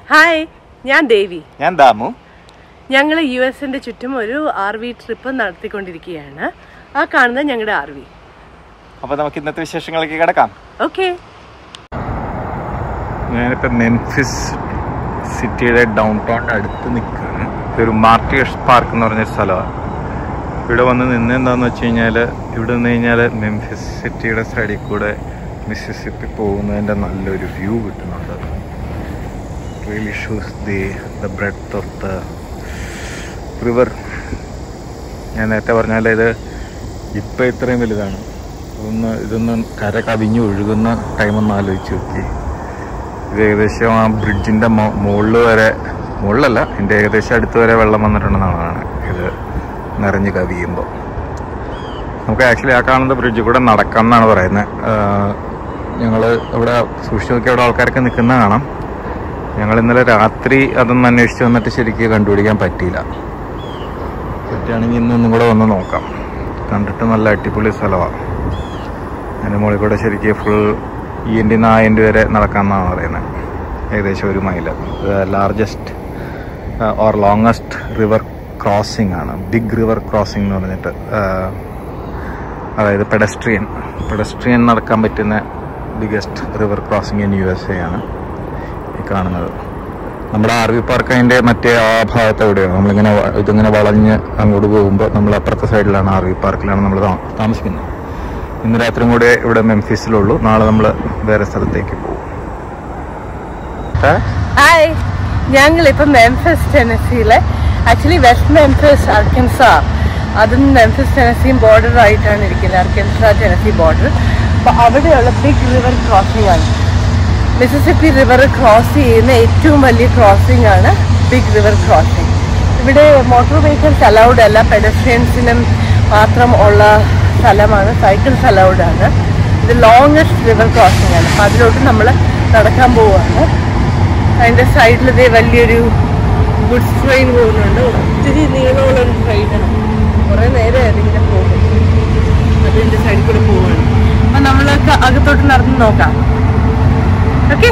Hi ഞാൻ ദേവി ഞാൻ ദാമു ഞങ്ങൾ യു എസിന്റെ ചുറ്റും ഒരു ആർ വി ട്രിപ്പ് നടത്തിക്കൊണ്ടിരിക്കുകയാണ് ആ കാണുന്നത് ഞങ്ങളുടെ ആർ വി അപ്പൊ നമുക്ക് ഇന്നത്തെ വിശേഷങ്ങളിലേക്ക് കിടക്കാം ഓക്കെ ഞാനിപ്പോ മെൻഫിസ് സിറ്റിയുടെ ഡൗൺ ടൗണിന്റെ അടുത്ത് നിൽക്കുകയാണ് ഇതൊരു മാർട്ടിയസ് പാർക്ക് എന്ന് പറഞ്ഞൊരു സ്ഥലമാണ് ഇവിടെ വന്ന് നിന്ന് എന്താന്ന് വെച്ച് കഴിഞ്ഞാൽ ഇവിടെ നിന്ന് കഴിഞ്ഞാൽ മെംഫിസ് സിറ്റിയുടെ സൈഡിൽ കൂടെ മിസിസിപ്പി പോകുന്നതിൻ്റെ നല്ലൊരു വ്യൂ കിട്ടുന്നുണ്ട് really shows the the breadth of the river ഞാൻ നേരത്തെ പറഞ്ഞാൽ ഇത് ഇപ്പം ഇത്രയും വലുതാണ് ഒന്ന് ഇതൊന്ന് കര കവിഞ്ഞ് ഒഴുകുന്ന ടൈമൊന്ന് ആലോചിച്ച് നോക്കി ഇത് ഏകദേശം ആ ബ്രിഡ്ജിൻ്റെ മുകളിൽ വരെ മുകളിലല്ല എൻ്റെ ഏകദേശം അടുത്ത് വരെ വെള്ളം വന്നിട്ടുണ്ടെന്നാണ് ഇത് നിറഞ്ഞ് കവിയുമ്പോൾ നമുക്ക് ആക്ച്വലി ആ കാണുന്ന ബ്രിഡ്ജിൽ കൂടെ നടക്കാം എന്നാണ് പറയുന്നത് ഞങ്ങൾ ഇവിടെ സൂക്ഷിച്ച് നോക്കി അവിടെ ആൾക്കാരൊക്കെ നിൽക്കുന്ന കാണാം ഞങ്ങൾ ഇന്നലെ രാത്രി അതൊന്ന് അന്വേഷിച്ച് വന്നിട്ട് ശരിക്കും കണ്ടുപിടിക്കാൻ പറ്റിയില്ല പറ്റുകയാണെങ്കിൽ ഇന്നൊന്നും കൂടെ വന്ന് നോക്കാം കണ്ടിട്ട് നല്ല അടിപൊളി സ്ഥലമാണ് അതിൻ്റെ മുകളിൽ കൂടെ ശരിക്കും ഫുൾ ഈ എൻ്റെ നിന്ന് ആ എൻ്റെ വരെ നടക്കാമെന്നാണ് പറയുന്നത് ഏകദേശം ഒരു mile largest or longest river crossing ആണ് ബിഗ് റിവർ ക്രോസിംഗ് എന്ന് പറഞ്ഞിട്ട് ആ, അതായത് പെഡസ്ട്രിയൻ പെഡസ്ട്രിയൻ നടക്കാൻ പറ്റുന്ന biggest river crossing in U S A ആണ് ഈ കാണുന്നത് നമ്മുടെ ആർ വി പാർക്ക് അതിൻ്റെ മറ്റേ ആ ഭാഗത്ത് എവിടെയാണ് നമ്മളിങ്ങനെ വ- ഇതിങ്ങനെ വളഞ്ഞ് അങ്ങോട്ട് പോകുമ്പോൾ നമ്മൾ അപ്പുറത്തെ സൈഡിലാണ് ആർ വി പാർക്കിലാണ് നമ്മൾ താമസിക്കുന്നത് ഇന്ന് രാത്രിയും കൂടെ ഇവിടെ മെംഫീസിലുള്ളൂ നാളെ നമ്മൾ വേറെ സ്ഥലത്തേക്ക് പോകും ഏ? ഹായ് ഞങ്ങൾ ഇപ്പം മെംഫിസ് ടെനസിയിലെ ആക്ച്വലി വെസ്റ്റ് മെംഫിസ് അർക്കൻസ അതും മെംഫിസ് ടെനസിയും ബോർഡർ ആയിട്ടാണ് ഇരിക്കുന്നത് അർക്കൻസ ടെനസി ബോർഡർ അപ്പോൾ അവിടെയുള്ള ബിഗ് റിവർ ക്രോസിംഗ് ആണ് മിസിസിപ്പി റിവർ ക്രോസ് ചെയ്യുന്ന ഏറ്റവും വലിയ ക്രോസിംഗ് ആണ് ബിഗ് റിവർ ക്രോസിംഗ് ഇവിടെ മോട്ടോർ വെഹിക്കിൾസ് അലൗഡ് അല്ല പെഡസ്ട്രിയൻസിനും മാത്രം ഉള്ള സ്ഥലമാണ് സൈക്കിൾസ് അലൗഡ് ആണ് ഇത് ലോങ്ങസ്റ്റ് റിവർ ക്രോസിംഗ് ആണ് അപ്പം അതിലോട്ട് നമ്മൾ നടക്കാൻ പോവുകയാണ് അതിൻ്റെ സൈഡിൽ ഇതേ വലിയൊരു ഗുഡ്സ് ട്രെയിൻ പോകുന്നുണ്ട് ഒത്തിരി നീളമുള്ള ഒരു ട്രെയിനാണ് കുറേ നേരം അതിങ്ങനെ പോകും അതിൻ്റെ സൈഡിൽ കൂടെ പോവുകയാണ് അപ്പം നമ്മളൊക്കെ അകത്തോട്ട് നടന്ന് നോക്കാം ഓക്കെ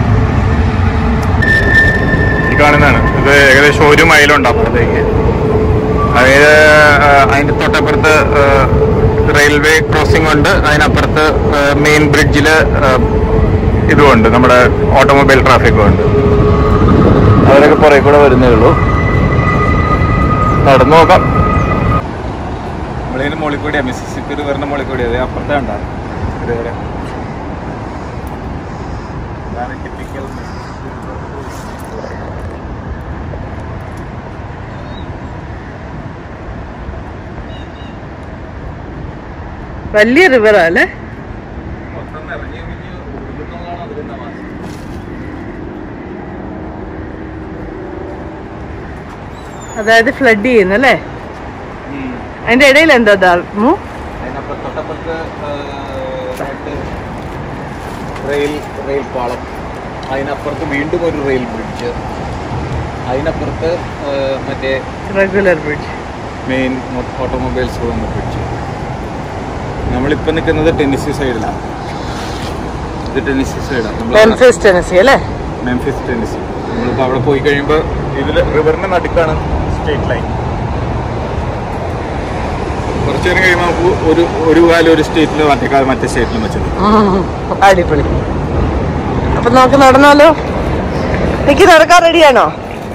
ഈ കാണുന്നതാണ് ഇത് ഏകദേശം ഒരു മൈലുണ്ട് അപ്പുറത്തേക്ക് അതായത് ആ, അതിന്റെ തൊട്ടപ്പുറത്ത് റെയിൽവേ ക്രോസിംഗ് ഉണ്ട് അതിനപ്പുറത്ത് മെയിൻ ബ്രിഡ്ജിൽ ഇതുമുണ്ട് നമ്മുടെ ഓട്ടോമൊബൈൽ ട്രാഫിക്കും ഉണ്ട് അവരൊക്കെ പുറകെ കൂടെ വരുന്നേ ഉള്ളൂ നടന്നു നോക്കാം നമ്മളിതിന് മുകളിൽ കൂടിയാ മിസിസിപ്പി റിവറിന്റെ മുകളിൽ കൂടി അതെ അപ്പുറത്തെ കണ്ട ഇതുവരെ ഇതാണ് typical Mississippi River cruise. വലിയ റിവറാ അല്ലേ മൊത്തം നിറഞ്ഞ് കവിഞ്ഞ് ഒഴുകുന്നതാണ് അതിന്റെ തമാശ. അതായത് ഫ്ലഡ് ചെയ്യുന്നു അല്ലേ അതിന്റെ ഇടയിൽ എന്താ ദാമു അതിനപ്പുറത്ത് തൊട്ടപ്പുറത്ത് രണ്ട് റെയിൽ റെയിൽ പാളം അതിനപ്പുറത്ത് വീണ്ടും ഒരു റെയിൽ ബ്രിഡ്ജ് അതിനപ്പുറത്ത് ആ, മറ്റേ റെഗുലർ ബ്രിഡ്ജ് മെയിൻ ഓട്ടോമൊബൈൽസ് പോകുന്ന ബ്രിഡ്ജ് നമ്മളിപ്പോൾ നിൽക്കുന്നത് ടെന്നിസി സൈഡിലാണ് ഇത് ടെന്നിസി സൈഡാണ് നമ്മൾ മെംഫിസ് ടെനസി അല്ലേ മെംഫിസ് ടെന്നിസി നമ്മളിപ്പോൾ അവിടെ പോയി കഴിയുമ്പോൾ ഇതിൽ റിവറിന്റെ നടുക്കാണ് സ്ട്രേറ്റ് ലൈൻ കുറച്ചു നേരം കഴിയുമ്പോൾ നമുക്ക് ഒരു ഒരു കാലം ഒരു സ്റ്റേറ്റിൽ മറ്റേ കാലം മറ്റേ സ്റ്റേറ്റിലും വെച്ചത് അടിപൊളി അപ്പൊ നമുക്ക് നടന്നാലോ എനിക്ക് നടക്കാൻ റെഡിയാണോ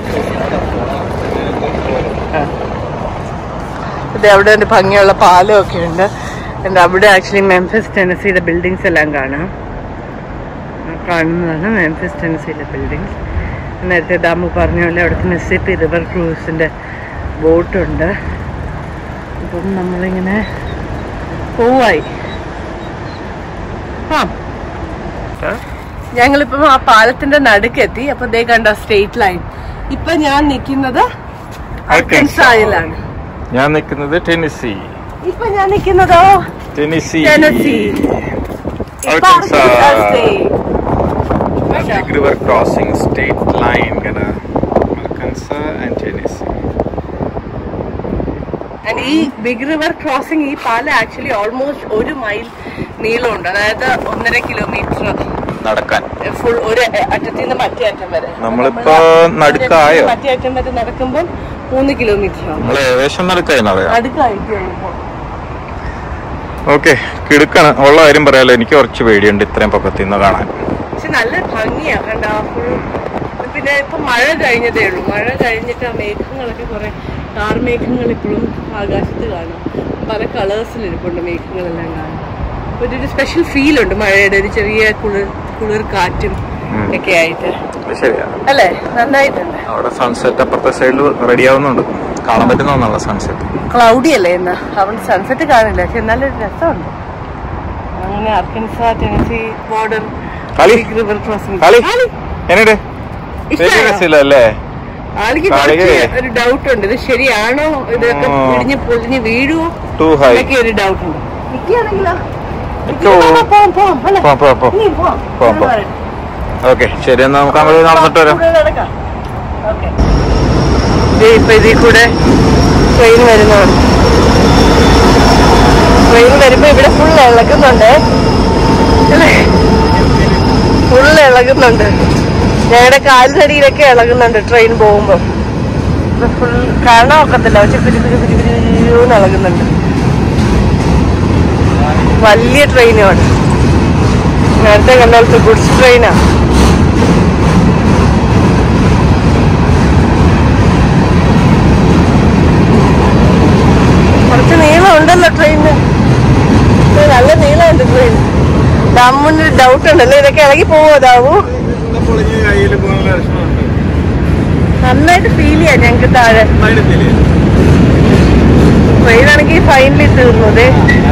ഇത് അവിടെ ഒരു ഭംഗിയുള്ള പാലം ഒക്കെ ഉണ്ട് and അവിടെ ആക്ച്വലി മെംഫിസ് ടെനസിയുടെ ബിൽഡിങ്സ് എല്ലാം കാണാം ആ കാണുന്നതാണ് മെംഫിസ് ടെനസിയിലെ ബിൽഡിങ്സ് നേരത്തെ ദാമു പറഞ്ഞ പോലെ അവിടുത്തെ മിസിപ്പി റിവർ ക്രൂസിൻ്റെ ബോട്ടുണ്ട് അപ്പം നമ്മളിങ്ങനെ പോവായി ആ ഞങ്ങളിപ്പം ആ പാലത്തിന്റെ നടുക്കെത്തി അപ്പൊ ദേ കണ്ട സ്റ്റേറ്റ് ലൈൻ ഇപ്പൊ ഞാൻ നിൽക്കുന്നത് അർക്കൻസായിലാണ് ഞാൻ നിൽക്കുന്നത് ടെന്നിസി ഇപ്പൊ ഞാൻ നിൽക്കുന്നതോ ടെന്നിസി ടെനസി ഇപ്പൊ Arkansas. Arkansas state. Big River Crossing State Line kada Arkansas and Tennessee. And ഈ ബിഗ് റിവർ ക്രോസിംഗ് ഈ പാലം ആക്ച്വലി ഓൾമോസ്റ്റ് ഒരു മൈൽ നീളമുണ്ട് അതായത് ഒന്നര കിലോമീറ്റർ നടക്കാൻ ഫുൾ ഒരു അറ്റത്തിൽ നിന്ന് മറ്റേ അറ്റം വരെ നമ്മളിപ്പോ നമ്മള് നടുക്കായോ? മറ്റേ അറ്റം വരെ നടക്കുമ്പോൾ മൂന്ന് കിലോമീറ്റർ ആണ് നമ്മൾ ഏകദേശം നടക്കായെന്ന് അറിയാം അടുക്കായിരിക്കും ഇപ്പൊ. ഓക്കെ കിടുക്കാണ് ഉള്ള കാര്യം പറയാലോ എനിക്ക് കുറച്ച് പേടിയുണ്ട് ഇത്രയും പൊക്കത്തിൽ നിന്ന് കാണാൻ പക്ഷെ നല്ല ഭംഗിയാ കണ്ട ഫുൾ പിന്നെ ഇപ്പൊ മഴ കഴിഞ്ഞതേ ഉള്ളൂ മഴ കഴിഞ്ഞിട്ട് ആ മേഘങ്ങളൊക്കെ കുറെ കാർമേഘങ്ങൾ ഇപ്പോഴും ആകാശത്ത് കാണാം പല കളേഴ്സിൽ ഇരിപ്പുണ്ട് മേഘങ്ങളെല്ലാം കാണാം ഒരു ഒരു സ്പെഷ്യൽ ഫീൽ ഉണ്ട് മഴയുടെ ഒരു ചെറിയ കുളിർ കുളിർ കാറ്റും ഉം. ഒക്കെ ആയിട്ട് അത് ശരിയാ അല്ലേ നന്നായിട്ടുണ്ട് അവിടെ സൺസെറ്റ് അപ്പുറത്തെ സൈഡിൽ റെഡി ആവുന്നുണ്ട് കാണാൻ പറ്റുന്ന ഒന്നാണ് സൺസെറ്റ് ക്ലൗഡി അല്ലേ ഇന്ന് അവിടെ സൺസെറ്റ് കാണില്ല പക്ഷെ നല്ലൊരു രസമുണ്ട് അങ്ങനെ അർക്കൻസ ടെനസി ബോർഡർ കളി. റിവർ ക്രോസിംഗ് കളി എന്നിട്ട് ഇഷ്ടമായോ? രസമില്ലല്ലേ ആൾക്ക് കളിക്ക്. കുറച്ച് ഒരു ഡൗട്ട് ഉണ്ട് ഇത് ശരിയാണോ ഇതൊക്കെ ആ. പിടിഞ്ഞ് പൊളിഞ്ഞ് വീഴുവോ ടു ഹൈ എന്നൊക്കെ ഒരു ഡൗട്ട് ഉണ്ട് നിൽക്കുകയാണെങ്കിലോ നിൽക്കോ? പോവാം പോവാം അല്ലേ പോ പോ പോ ഇനി പോവാം പോവാം, ഞാൻ പോവാം. പറയട്ടെ. ഓക്കെ ശരി എന്നാ നമുക്ക് അങ്ങോട്ട് നടന്നിട്ട് വരാം കൂടെ നടക്കാം ഓക്കെ ഇപ്പൊ ഇതിൽ കൂടെ ട്രെയിൻ വരുന്നതാണ് ട്രെയിൻ വരുമ്പോ ഇവിടെ ഫുൾ ഇളകുന്നുണ്ട് അല്ലേ ഫുൾ ഇളകുന്നുണ്ട് ഞങ്ങളുടെ കാലിനടിയിലൊക്കെ ഇളകുന്നുണ്ട് ട്രെയിൻ പോകുമ്പോ ഫുൾ കാണാൻ ഒക്കത്തില്ല പക്ഷെ പിരി പിരി പിരി പിരിന്ന് ഇളകുന്നുണ്ട് വലിയ ട്രെയിനുമാണ് നേരത്തെ കണ്ട പോലത്തെ ഗുഡ്സ് ട്രെയിനാ കുറച്ച് നീളം ഉണ്ടല്ലോ ട്രെയിനിന് ഇത് നല്ല നീളമുണ്ട് ട്രെയിൻ ദാമുന് ഡൗട്ട് ഉണ്ടല്ലോ ഇതൊക്കെ ഇളകി പോവോ ദാവു നന്നായിട്ട് ഫീൽ ചെയ്യാം ഞങ്ങക്ക് താഴെ ട്രെയിൻ ആണെങ്കിൽ ഫൈനലി തീർന്നു ദേ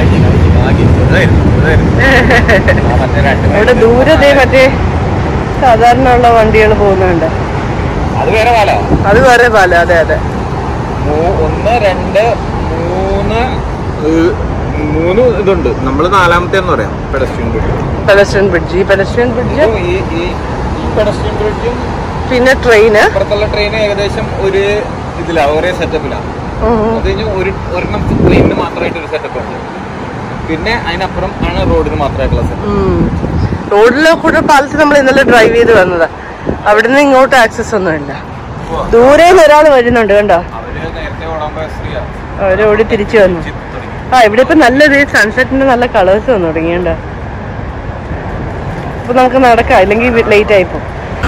അവിടെ ദൂരെ ദേ മറ്റേ സാധാരണ ഉള്ള വണ്ടികൾ പോകുന്നുണ്ട് അത് വേറെ പാല അത് വേറെ പാലം അതെ അതെ ഒന്ന് രണ്ട് മൂന്ന് ഏഹ്, മൂന്ന് ഇതുണ്ട് നമ്മള് നാലാമത്തെ എന്ന് പറയാം പെഡസ്ട്രിയൻ ബ്രിഡ്ജ് പെഡസ്ട്രിയൻ ബ്രിഡ്ജ് ഈ പെഡസ്ട്രിയൻ ബ്രിഡ്ജ് ഈ ഈ പെഡസ്ട്രിയൻ ബ്രിഡ്ജും പിന്നെ ട്രെയിന് അപ്പുറത്തുള്ള ട്രെയിൻ ഏകദേശം ഒരു ഇതിലാ ഒരേ സെറ്റപ്പിലാണ് അത് കഴിഞ്ഞ് ഒരു ഒരെണ്ണം ട്രെയിനിന് മാത്രമായിട്ട് ഒരു സെറ്റപ്പ് ഉണ്ട് പിന്നെ അതിനപ്പുറം ആണ് റോഡിന് മാത്രമായിട്ടുള്ള സെറ്റപ്പ് റോഡിലെ കൂടെ പാലത്തിൽ നമ്മൾ ഇന്നലെ ഡ്രൈവ് ചെയ്ത് വന്നതാ അവിടുന്ന് ഇങ്ങോട്ട് ആക്സസ് ഒന്നുമില്ല ദൂരെ നിന്ന് ഒരാൾ വരുന്നുണ്ട് കണ്ടോ അവര് നേരത്തെ ഓടാൻ പോയ സ്ത്രീയാ അവര് ഓടി തിരിച്ചു വന്നു ആ ഇവിടെ ഇപ്പൊ നല്ലത് സൺസെറ്റിന്റെ നല്ല കളേഴ്സ് വന്നു തുടങ്ങിയണ്ട അപ്പൊ നമുക്ക് നടക്കാം ഇല്ലെങ്കിൽ ലേറ്റ് ആയിപ്പോ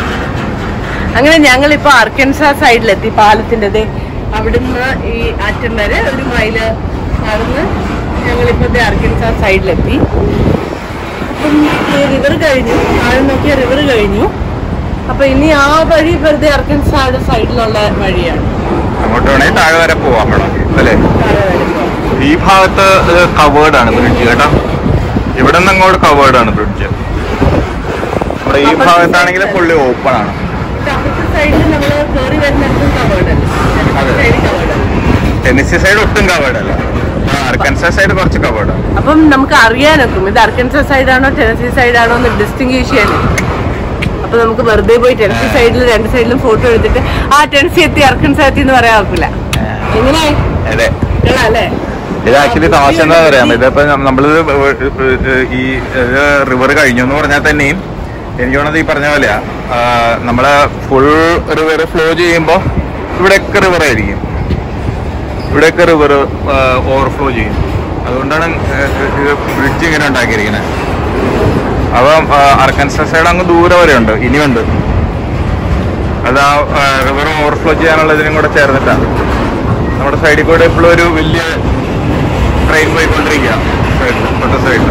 അങ്ങനെ ഞങ്ങൾ ഇപ്പൊ അർക്കൻസ സൈഡിലെത്തി പാലത്തിന്റെ ദേ അവിടുന്ന് ഈ അറ്റം വരെ ഒരു മൈല് നടന്ന് ഞങ്ങളിപ്പോ ദേ അർക്കൻസ സൈഡിലെത്തി അപ്പം റിവർ കഴിഞ്ഞു ആഴം നോക്കിയ റിവർ കഴിഞ്ഞു അപ്പൊ ഇനി ആ വഴി വെറുതെ അർക്കൻസായുടെ സൈഡിലുള്ള വഴിയാണ് അങ്ങോട്ട് വേണമെങ്കിൽ താഴെ വരെ പോവാം മേഡം അല്ലേ താഴെ വരെ പോവാം. ഈ ഭാഗത്ത് കവേർഡ് ആണ് ബ്രിഡ്ജ് കേട്ടോ ഇവിടെ നിന്ന് അങ്ങോട്ട് കവേർഡ് ആണ് ബ്രിഡ്ജ് നമ്മുടെ ഈ ഭാഗത്താണെങ്കിൽ ഫുള്ളി ഓപ്പൺ ആണ് പക്ഷെ അപ്പുറത്തെ സൈഡിൽ നമ്മൾ കയറി വരുന്നിടത്തും കവേർഡ് അതെ. അല്ല സൈഡ് കവേർഡ് ടെന്നിസി സൈഡ് ഒട്ടും കവേർഡ് അല്ല അർക്കൻസ സൈഡ് കുറച്ച് കവേർഡ് ആണ് അപ്പം നമുക്ക് അറിയാനൊക്കും ഇത് അർക്കൻസ സൈഡാണോ ടെനസി സൈഡാണോ എന്ന് ഡിസ്റ്റിങ്ഷ് ചെയ്യാൻ അപ്പൊ നമുക്ക് വെറുതെ പോയി ടെനസി സൈഡിൽ രണ്ട് സൈഡിലും ഫോട്ടോ എടുത്തിട്ട് ആ ടെനസി എത്തി അർക്കൻസ എത്തി എന്ന് പറയാൻ ഒക്കില്ല എങ്ങനെ അതെ അല്ലേ ഇത് ആക്ച്വലി തമാശ എന്താ പറയാം ഇതിപ്പോ നമ്മളിത് ഈ റിവർ കഴിഞ്ഞു എന്ന് പറഞ്ഞാൽ തന്നെയും എനിക്ക് തോന്നുന്നത് ഈ പറഞ്ഞ പോലെയാ ആ, നമ്മള് ഫുൾ റിവർ ഫ്ലോ ചെയ്യുമ്പോൾ ഇവിടെയൊക്കെ റിവർ ആയിരിക്കും ഇവിടെയൊക്കെ റിവർ ഓവർഫ്ലോ ചെയ്യും അതുകൊണ്ടാണ് ബ്രിഡ്ജ് ഇങ്ങനെ ഉണ്ടാക്കിയിരിക്കുന്നത് അപ്പം അർക്കൻസ സൈഡ് അങ്ങ് ദൂരെ വരെ ഉണ്ട് ഇനിയുണ്ട് അത് ആ റിവർ ഓവർഫ്ലോ ചെയ്യാനുള്ള ഇതിനും കൂടെ ചേർന്നിട്ടാണ് നമ്മുടെ സൈഡിൽ കൂടെ ഇപ്പോഴും ഒരു വലിയ ട്രെയിൻ പോയിക്കൊണ്ടിരിക്കുക സൈഡിൽ തൊട്ട സൈഡിൽ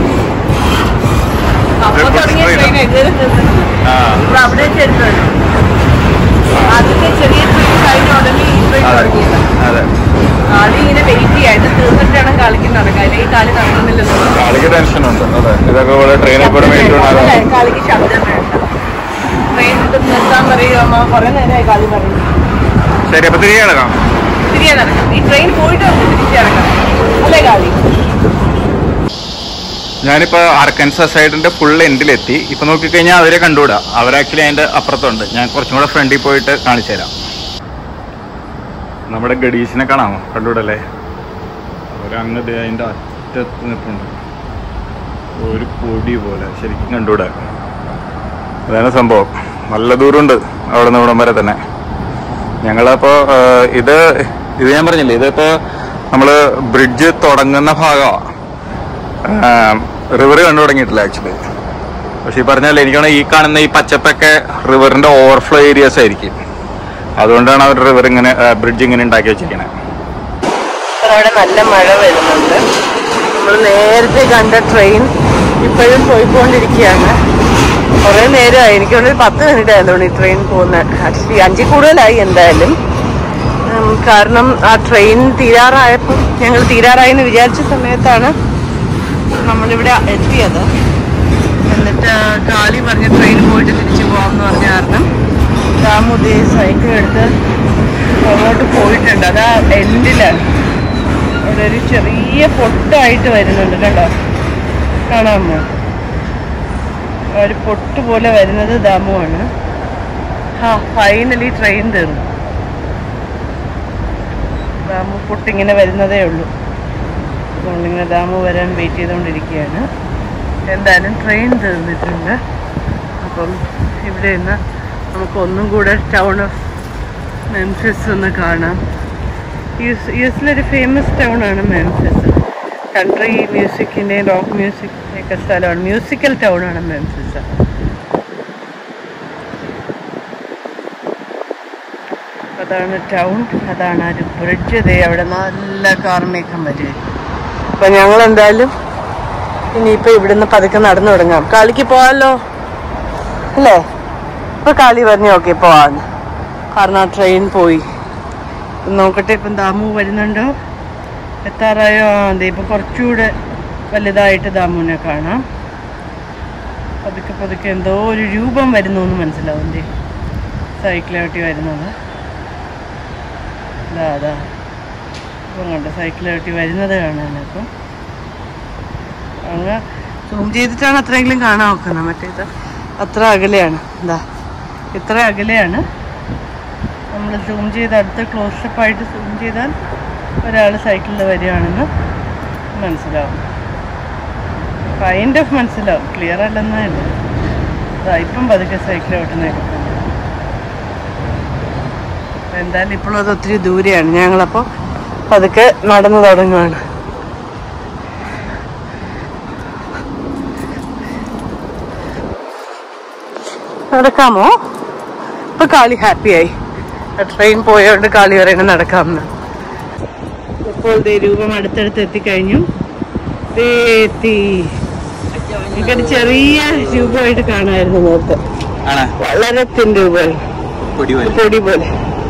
അപ്പൊ തുടങ്ങിയ ട്രെയിൻ ഇതുവരെ തീർന്നിട്ടില്ല. ആ ഇപ്പൊ അവിടെ ചെല്ലുന്നുണ്ട് ആദ്യത്തെ ചെറിയ ട്രെയിൻ കഴിഞ്ഞ ഉടനെ ഈ ട്രെയിൻ അതെ തുടങ്ങിയത് അതെ ആദ്യം ഇങ്ങനെ വെയിറ്റ് ചെയ്യാം ഇത് തീർന്നിട്ട് വേണം കളിക്ക് നടക്കാൻ അല്ലെങ്കിൽ കളി നടക്കുന്നില്ലല്ലോ കാളിക്ക് ടെൻഷനുണ്ട് അതെ ഇതൊക്കെ പോലെ ട്രെയിനിൽ കൂടെ അല്ലേ? മേടിച്ചുകൊണ്ടാണ് കളിക്ക് ശബ്ദം വേണ്ട ട്രെയിൻ ഇത് നിർത്താൻ പറയുക അമ്മ കുറെ നേരമായി കളി പറയുന്നു ശരി അപ്പൊ തിരികെ കിടക്കാം തിരികെ നടക്കാം ഈ ട്രെയിൻ പോയിട്ട് നമുക്ക് തിരിച്ചിറങ്ങാം അല്ലേ കളി ഞാനിപ്പോ അർക്കൻസ സൈഡിന്റെ ഫുൾ എൻഡിലെത്തി ഇപ്പൊ നോക്കിക്കഴിഞ്ഞാൽ അവരെ കണ്ടുകൂടാ അവർ ആക്ച്വലി അതിന്റെ അപ്പുറത്തുണ്ട് ഞാൻ കുറച്ചും കൂടെ ഫ്രണ്ടിൽ പോയിട്ട് കാണിച്ചു തരാം നമ്മുടെ ഗഡീസിനെ കാണാമോ കണ്ടുകൂടല്ലേ അവരങ്ങ് ദേ അതിന്റെ അറ്റത്ത് നിൽപ്പുണ്ട് ഒരു പൊടി പോലെ ശരിക്കും കണ്ടുകൂടാ അതാണ് സംഭവം നല്ല ദൂരമുണ്ട് അവിടെ നിന്ന് ഇവിടം വരെ തന്നെ ഞങ്ങളപ്പോ ആ, ഇത് ഇത് ഞാൻ പറഞ്ഞില്ലേ ഇതിപ്പോ നമ്മള് ബ്രിഡ്ജ് തുടങ്ങുന്ന ഭാഗമാണ് റിവർ കണ്ടു തുടങ്ങിയിട്ടില്ല ആക്ച്വലി പക്ഷെ ഈ പറഞ്ഞാൽ എനിക്കാണ് ഈ കാണുന്ന ഈ പച്ചപ്പൊക്കെ റിവറിന്റെ ഓവർഫ്ലോ ഏരിയാസ് ആയിരിക്കും അതുകൊണ്ടാണ് അവർ റിവർ ഇങ്ങനെ ബ്രിഡ്ജ് ഇങ്ങനെ ഉണ്ടാക്കി വെച്ചിരിക്കുന്നത് അവിടെ നല്ല മഴ വരുന്നുണ്ട് നമ്മൾ നേരത്തെ കണ്ട ട്രെയിൻ ഇപ്പോഴും പോയിക്കൊണ്ടിരിക്കുകയാണ് കുറെ നേരമായി എനിക്ക് തോന്നുന്നു ഒരു പത്ത് മിനിറ്റ് ആയതുകൊണ്ട് ഈ ട്രെയിൻ പോകുന്നത് ആക്ച്വലി അഞ്ചിൽ കൂടുതലായി എന്തായാലും ഉം, കാരണം ആ ട്രെയിൻ തീരാറായപ്പോൾ ഞങ്ങൾ തീരാറായി എന്ന് വിചാരിച്ച സമയത്താണ് നമ്മളിവിടെ എത്തിയത് എന്നിട്ട് കാളി പറഞ്ഞ ട്രെയിൻ പോയിട്ട് തിരിച്ചു പോകാമെന്ന് പറഞ്ഞ കാരണം രാമുദേ സൈക്കിൾ എടുത്ത് അങ്ങോട്ട് പോയിട്ടുണ്ട് അതാ എൻഡിലാണ് അവിടെ ഒരു ചെറിയ പൊട്ടായിട്ട് വരുന്നുണ്ട് കണ്ടോ കാണാമോ ആ ഒരു പൊട്ട് പോലെ വരുന്നത് ദാമുവാണ് ആ ഫൈനലി ട്രെയിൻ തീർന്നു ദാമു പൊട്ടിങ്ങനെ വരുന്നതേ ഉള്ളൂ നമ്മളിങ്ങനെ ദാമു വരാൻ വെയിറ്റ് ചെയ്തുകൊണ്ടിരിക്കുകയാണ് എന്തായാലും ട്രെയിൻ തീർന്നിട്ടുണ്ട് അപ്പം ഇവിടെ നിന്ന് നമുക്ക് ഒന്നും കൂടെ ടൗൺ ഓഫ് മെംഫിസ് ഒന്ന് കാണാം യു എസിലൊരു ഫേമസ് ടൗൺ ആണ് മെംഫിസ് കൺട്രി മ്യൂസിക്കിൻ്റെയും റോക്ക് മ്യൂസിക് ഒക്കെ സ്ഥലമാണ് മ്യൂസിക്കൽ ടൗൺ ആണ് മെംഫിസ് അതാണ് ടൗൺ അതാണ് ആ ഒരു ബ്രിഡ്ജ് ദേ അവിടെ നല്ല കാർമേഘം വരെ അപ്പൊ ഞങ്ങൾ എന്തായാലും ഇനിയിപ്പോ ഇവിടുന്ന് പതുക്കെ നടന്നു തുടങ്ങാം കാളിക്ക് പോവാലോ അല്ലേ ഇപ്പൊ കാളി പറഞ്ഞു ഓക്കെ പോവാന്ന് കാരണം ആ ട്രെയിൻ പോയി നോക്കട്ടെ ഇപ്പം ദാമു വരുന്നുണ്ടോ എത്താറായോ ആ അതെ ഇപ്പൊ കുറച്ചുകൂടെ വലുതായിട്ട് ദാമുവിനെ കാണാം പതുക്കെ പതുക്കെ എന്തോ ഒരു രൂപം വരുന്നു എന്ന് മനസ്സിലാവും ദേ സൈക്കിളോട്ടി വരുന്നത് അതാ അതാ ഇപ്പം കണ്ട സൈക്കിളോട്ടി വരുന്നത് കാണാൻ അപ്പം അങ്ങ് സൂം ചെയ്തിട്ടാണ് അത്രയെങ്കിലും കാണാൻ നോക്കുന്നത് മറ്റേത് അത്ര അകലെയാണ് എന്താ ഇത്ര അകലെയാണ് നമ്മൾ സൂം ചെയ്ത് അടുത്ത് ക്ലോസപ്പ് ആയിട്ട് സൂം ചെയ്താൽ ഒരാൾ സൈക്കിളിൽ വരികയാണെന്ന് മനസ്സിലാവും കൈൻഡ് ഓഫ് മനസ്സിലാവും ക്ലിയർ അല്ലെന്നേ ഉള്ളൂ അതാ ഇപ്പം പതുക്കെ സൈക്കിൾ ഓട്ടുന്നതൊക്കെ എന്തായാലും ഇപ്പോഴും അത് ഒത്തിരി ദൂരെയാണ് ഞങ്ങളപ്പോൾ പതുക്കെ നടന്നു തുടങ്ങുകയാണ് നടക്കാമോ ഇപ്പൊ കാളി ഹാപ്പിയായി ട്രെയിൻ പോയോണ്ട് കാളി പറയുന്നത് നടക്കാമെന്ന് ഇപ്പോൾ ദേ രൂപം അടുത്തടുത്ത് എത്തിക്കഴിഞ്ഞു ദേ എത്തി എനിക്കൊരു ചെറിയ രൂപമായിട്ട് കാണാമായിരുന്നു നേരത്തെ വളരെ തിൻ രൂപമായി പൊടി പോലെ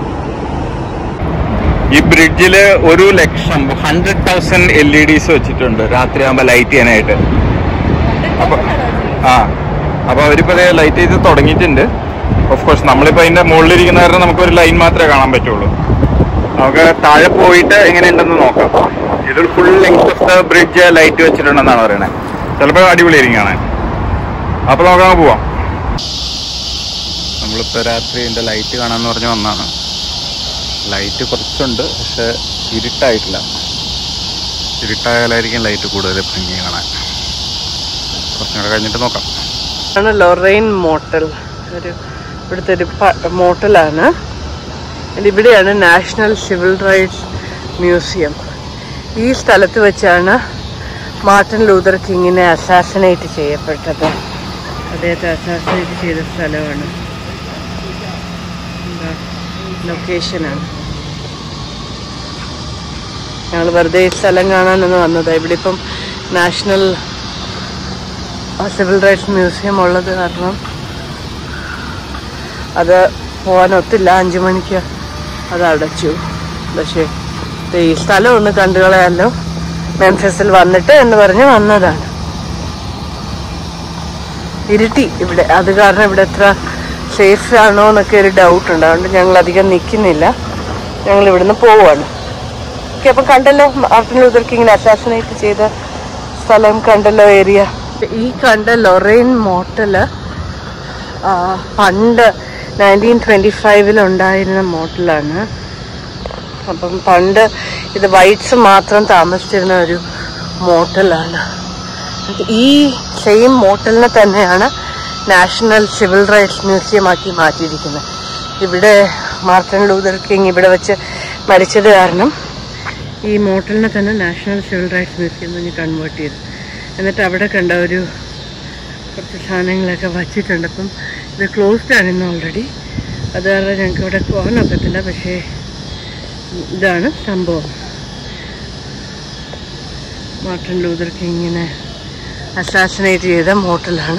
ഈ ബ്രിഡ്ജില് ഒരു ലക്ഷം hundred thousand L E Ds വെച്ചിട്ടുണ്ട് രാത്രി ആകുമ്പോ ലൈറ്റ് ചെയ്യാനായിട്ട് അപ്പൊ ആ അപ്പൊ അവരിപ്പോ ലൈറ്റ് ചെയ്ത് തുടങ്ങിയിട്ടുണ്ട് ഓഫ് കോഴ്സ് നമ്മളിപ്പോ അതിന്റെ മുകളിലിരിക്കുന്ന കാരണം നമുക്ക് ഒരു ലൈൻ മാത്രമേ കാണാൻ പറ്റുള്ളൂ നമുക്ക് താഴെ പോയിട്ട് എങ്ങനെയുണ്ടെന്ന് നോക്കാം ഇതൊരു full length of the bridge light വെച്ചിട്ടുണ്ടെന്നാണ് പറയണത് ചിലപ്പോൾ അടിപൊളിയായിരിക്കും കാണാൻ അപ്പൊ നമുക്ക് പോവാം നമ്മളിപ്പോ രാത്രി ഇതിന്റെ ലൈറ്റ് കാണാന്ന് പറഞ്ഞ് വന്നാണ് ലൈറ്റ് കുറച്ചുണ്ട് പക്ഷെ ഇരുട്ടായിട്ടില്ല ഇരുട്ടായാലായിരിക്കും ലൈറ്റ് കൂടുതൽ ഭംഗി കാണാൻ കുറച്ചും കൂടെ കഴിഞ്ഞിട്ട് നോക്കാം ആണ് ലൊറൈൻ മോട്ടൽ ഒരു ഇവിടുത്തെ ഒരു മോട്ടലാണ് ഇവിടെയാണ് നാഷണൽ സിവിൽ റൈറ്റ്സ് മ്യൂസിയം ഈ സ്ഥലത്ത് വെച്ചാണ് മാർട്ടിൻ ലൂതർ കിങ്ങിനെ അസാസിനേറ്റ് ചെയ്യപ്പെട്ടത് അദ്ദേഹത്തെ അസാസിനേറ്റ് ചെയ്ത സ്ഥലമാണ് എന്താ ലൊക്കേഷനാണ് ഞങ്ങൾ വെറുതെ ഈ സ്ഥലം കാണാനൊന്ന് വന്നതാണ് ഇവിടെ ഇപ്പം നാഷണൽ സിവിൽ റൈറ്റ്സ് മ്യൂസിയം ഉള്ളത് കാരണം അത് പോകാൻ ഒത്തില്ല അഞ്ചു മണിക്ക് അത് അടച്ചു പക്ഷേ ദേ ഈ സ്ഥലം ഒന്ന് കണ്ടു കളയാലോ മെംഫിസിൽ വന്നിട്ട് എന്ന് പറഞ്ഞ് വന്നതാണ് ഇരുട്ടി ഇവിടെ അത് കാരണം ഇവിടെ എത്ര സേഫ് ആണോ എന്നൊക്കെ ഒരു ഡൗട്ട് ഉണ്ട് അതുകൊണ്ട് ഞങ്ങൾ അധികം നിൽക്കുന്നില്ല ഞങ്ങൾ ഇവിടുന്ന് പോവാണ് ഓക്കെ അപ്പം കണ്ടല്ലോ മാർട്ടിൻ ലൂതർ കിങ്ങിനെ അസാസിനേറ്റ് ചെയ്ത സ്ഥലം കണ്ടല്ലോ ഏരിയ ഈ കണ്ട ലൊറൈൻ മോട്ടല് ആ, പണ്ട് നയൻറ്റീൻ ട്വൻറ്റി ഫൈവിൽ ഉണ്ടായിരുന്ന മോട്ടലാണ് അപ്പം പണ്ട് ഇത് വൈറ്റ്സ് മാത്രം താമസിച്ചിരുന്ന ഒരു മോട്ടലാണ് ഈ സെയിം മോട്ടലിനെ തന്നെയാണ് നാഷണൽ സിവിൽ റൈറ്റ്സ് മ്യൂസിയം ആക്കി മാറ്റിയിരിക്കുന്നത് ഇവിടെ മാർട്ടിൻ ലൂതർ കിങ് ഇവിടെ വെച്ച് മരിച്ചത് കാരണം ഈ മോട്ടലിനെ തന്നെ നാഷണൽ സിവിൽ റൈറ്റ്സ് മ്യൂസിയം എന്ന് കൺവേർട്ട് ചെയ്തു എന്നിട്ട് അവിടെ കണ്ട ഒരു കുറച്ച് സാധനങ്ങളൊക്കെ വച്ചിട്ടുണ്ട് അപ്പം ഇത് ക്ലോസ്ഡ് ആണ് ഇന്ന് ഓൾറെഡി അത് കാരണം ഞങ്ങൾക്ക് ഇവിടെ പോകാൻ ഒക്കത്തില്ല പക്ഷേ ഇതാണ് സംഭവം മാർട്ടിൻ ലൂതർ കിങ്ങിനെ അസാസിനേറ്റ് ചെയ്ത മോട്ടലാണ്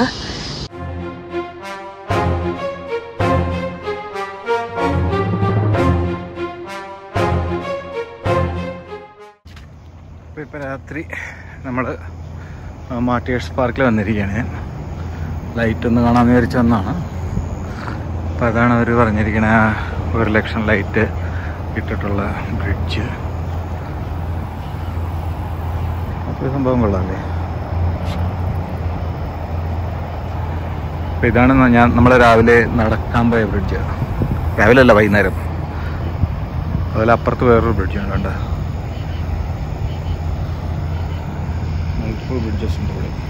അപ്പോൾ ഇപ്പോൾ രാത്രി നമ്മൾ മാട്ടിയേഴ്സ് പാർക്കിൽ വന്നിരിക്കുകയാണ് ലൈറ്റ് ഒന്ന് കാണാമെന്ന് വിചാരിച്ച് വന്നതാണ് അപ്പോൾ അതാണ് അവർ പറഞ്ഞിരിക്കണ ഒരു ലക്ഷം ലൈറ്റ് ഇട്ടിട്ടുള്ള ബ്രിഡ്ജ് അപ്പോൾ സംഭവം കൊള്ളാമല്ലേ അപ്പോൾ ഇതാണ് ന- ഞാൻ നമ്മൾ രാവിലെ നടക്കാൻ പോയ ബ്രിഡ്ജ് രാവിലെ അല്ല വൈകുന്നേരം അതുപോലെ അപ്പുറത്ത് വേറൊരു ബ്രിഡ്ജാണ് കണ്ടത് മൾട്ടിപ്പിൾ ബ്രിഡ്ജസ് ഉണ്ട് ഇവിടെ